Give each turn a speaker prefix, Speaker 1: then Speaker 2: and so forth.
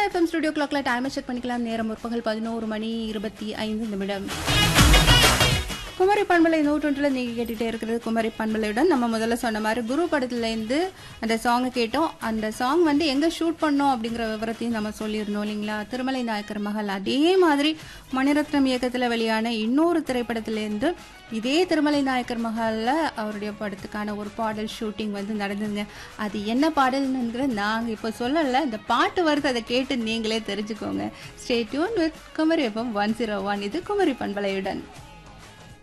Speaker 1: FM studio கிளாக்ல டைமை check பண்ணிக்கலாம் நேரம் முற்பகல் பதினோரு மணி இருபத்தி ஐந்து நிமிடம் குமரி பண்பலை நூற்றொன்றில் நீங்கள் கேட்டுகிட்டே இருக்கிறது குமரி பண்பலையுடன் நம்ம முதல்ல சொன்ன மாதிரி குரு படத்துலேருந்து அந்த சாங்கை கேட்டோம் அந்த சாங் வந்து எங்கே ஷூட் பண்ணோம் அப்படிங்கிற விவரத்தையும் நம்ம சொல்லியிருந்தோம் இல்லைங்களா திருமலை நாயக்கர் மகள் அதே மாதிரி மணிரத்னம் இயக்கத்தில் வெளியான இன்னொரு திரைப்படத்திலேருந்து இதே திருமலை நாயக்கர் மகளில் அவருடைய படத்துக்கான ஒரு பாடல் ஷூட்டிங் வந்து நடந்ததுங்க அது என்ன பாடல்னுங்கிற நாங்கள் இப்போ சொல்லலை இந்த பாட்டு வருது அதை கேட்டு நீங்களே தெரிஞ்சுக்கோங்க stay tune with Kumari FM one zero one இது குமரி பண்பலையுடன்